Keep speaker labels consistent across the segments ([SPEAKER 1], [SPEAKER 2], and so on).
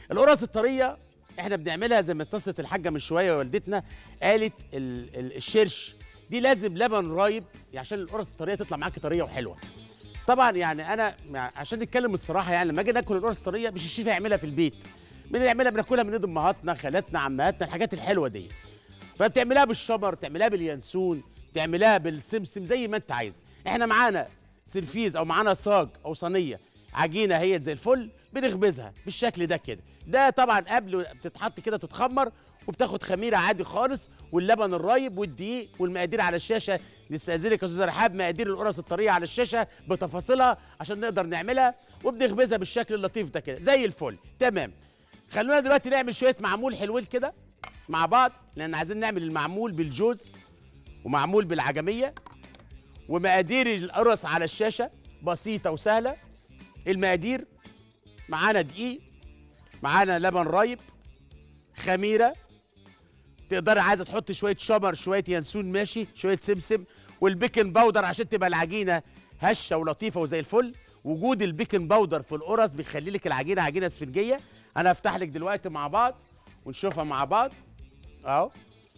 [SPEAKER 1] القرص الطريه احنا بنعملها زي ما اتصلت الحاجه من شويه والدتنا قالت ال ال الشرش دي لازم لبن رايب عشان القرص الطريه تطلع معاكي طريه وحلوه طبعا يعني انا مع- عشان نتكلم الصراحه يعني لما اجي ناكل القرص الطريه مش الشيف هيعملها في البيت بنعملها بناكلها من ايد امهاتنا خالاتنا عماتنا الحاجات الحلوه دي فبتعملها بالشمر تعملها باليانسون تعملها بالسمسم زي ما انت عايز احنا معانا سرفيز او معانا صاج او صينيه عجينه هي زي الفل بنخبزها بالشكل ده كده ده طبعا قبل بتتحط كده تتخمر وبتاخد خميره عادي خالص واللبن الرايب والدقيق والمقادير على الشاشه نستاذنك يا استاذ رحاب مقادير القرص الطريه على الشاشه بتفاصيلها عشان نقدر نعملها وبنخبزها بالشكل اللطيف ده كده زي الفل تمام خلونا دلوقتي نعمل شويه معمول حلوين كده مع بعض لان عايزين نعمل المعمول بالجوز ومعمول بالعجميه ومقادير القرص على الشاشه بسيطه وسهله المقادير معانا دقيق معانا لبن رايب خميره تقدري عايزه تحطي شويه شمر شويه ينسون ماشي شويه سمسم والبيكنج باودر عشان تبقى العجينه هشه ولطيفه وزي الفل وجود البيكنج باودر في القرص بيخلي لك العجينه عجينه اسفنجيه انا هفتح لك دلوقتي مع بعض ونشوفها مع بعض اهو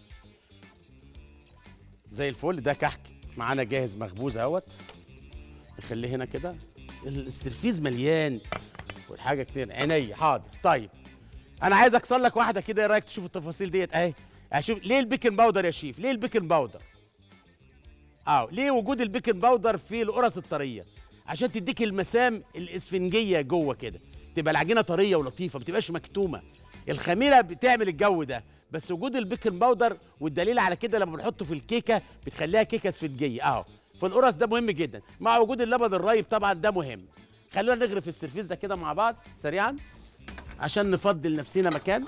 [SPEAKER 1] زي الفل ده كحك معانا جاهز مخبوز اهوت نخليه هنا كده السرفيز مليان والحاجه كتير عينيا حاضر طيب انا عايز اكسر لك واحده كده ايه رايك تشوف التفاصيل ديت اهي اشوف ليه البيكنج باودر يا شيف ليه البيكنج باودر اه ليه وجود البيكنج باودر في القرص الطريه عشان تديك المسام الاسفنجيه جوه كده تبقى العجينه طريه ولطيفه ما تبقاش مكتومه الخميره بتعمل الجو ده بس وجود البيكنج باودر والدليل على كده لما بنحطه في الكيكه بتخليها كيكه اسفنجيه اهو فالقرص ده مهم جدا مع وجود اللبن الرايب طبعا ده مهم خلونا نغرف السرفيس ده كده مع بعض سريعا عشان نفضل نفسنا مكان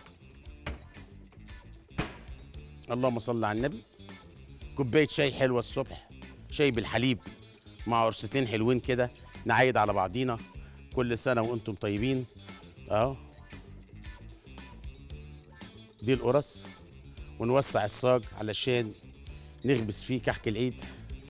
[SPEAKER 1] اللهم صل على النبي كوبايه شاي حلوه الصبح شاي بالحليب مع قرصتين حلوين كده نعايد على بعضينا كل سنه وانتم طيبين اهو دي القرص ونوسع الصاج علشان نخبز فيه كحك العيد